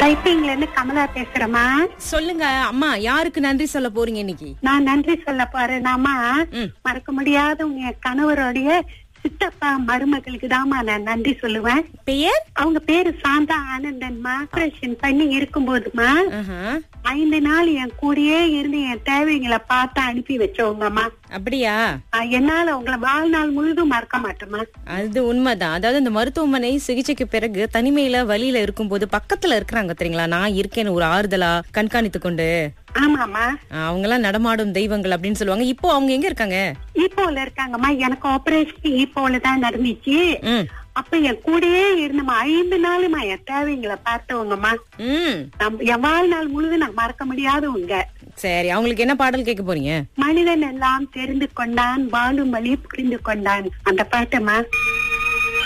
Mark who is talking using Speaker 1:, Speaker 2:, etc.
Speaker 1: டைப்பிங்ல இருந்து கமலா பேசுறேம்மா
Speaker 2: சொல்லுங்க அம்மா யாருக்கு நன்றி சொல்ல போறீங்க இன்னைக்கு
Speaker 1: நான் நன்றி சொல்ல போறேனாமா
Speaker 2: ம்.
Speaker 1: மறக்க முடியாத உங்க கணவருடைய சித்தப்பா மருமகளுக்கு தாமா நான் நன்றி சொல்லுவேன்
Speaker 2: பெயர்
Speaker 1: அவங்க பேரு சாந்தா ஆனந்தன்மா ஆபரேஷன் பண்ணி இருக்கும்போதுமா
Speaker 2: ஆஹா.
Speaker 1: ஐந்து நாள் என் கூடயே இருந்து என் தேவைங்களை பார்த்து அனுப்பி வச்சவங்கம்மா
Speaker 2: அப்படியா
Speaker 1: ஆஹ் என்னால உங்களை வாழ்நாள் முழுதும் மறக்க மாட்டேமா
Speaker 2: அது உண்மைதான் அதாவது இந்த மருத்துவமனை சிகிச்சைக்கு பிறகு தனிமையில வழியில இருக்கும்போது பக்கத்துல இருக்கிறாங்க தெரியுங்களா நான் இருக்கேன்னு ஒரு ஆறுதலா கண்காணித்து கொண்டு
Speaker 1: ஆமாமா
Speaker 2: அவங்க எல்லாம் நடமாடும் தெய்வங்கள் அப்படின்னு சொல்லுவாங்க இப்போ அவங்க எங்க இருக்காங்க
Speaker 1: ஈப்போல இருக்காங்கம்மா எனக்கு ஆபரேஷன் ஈப்போல தான் நடந்துச்சு
Speaker 2: ம்
Speaker 1: அப்ப என் கூடயே இருந்தம்மா ஐந்து நாளுமா என் தேவைங்களை பார்த்தவங்கம்மா
Speaker 2: ம்
Speaker 1: நம்ம என் வாழ்நாள் முழுதும் நான் மறக்க முடியாதவங்க
Speaker 2: சரி அவங்களுக்கு என்ன பாடல் கேட்க போறீங்க
Speaker 1: மனிதன் எல்லாம் தெரிந்து கொண்டான் வாழும் வழி புரிந்து கொண்டான் அந்த பாட்டுமா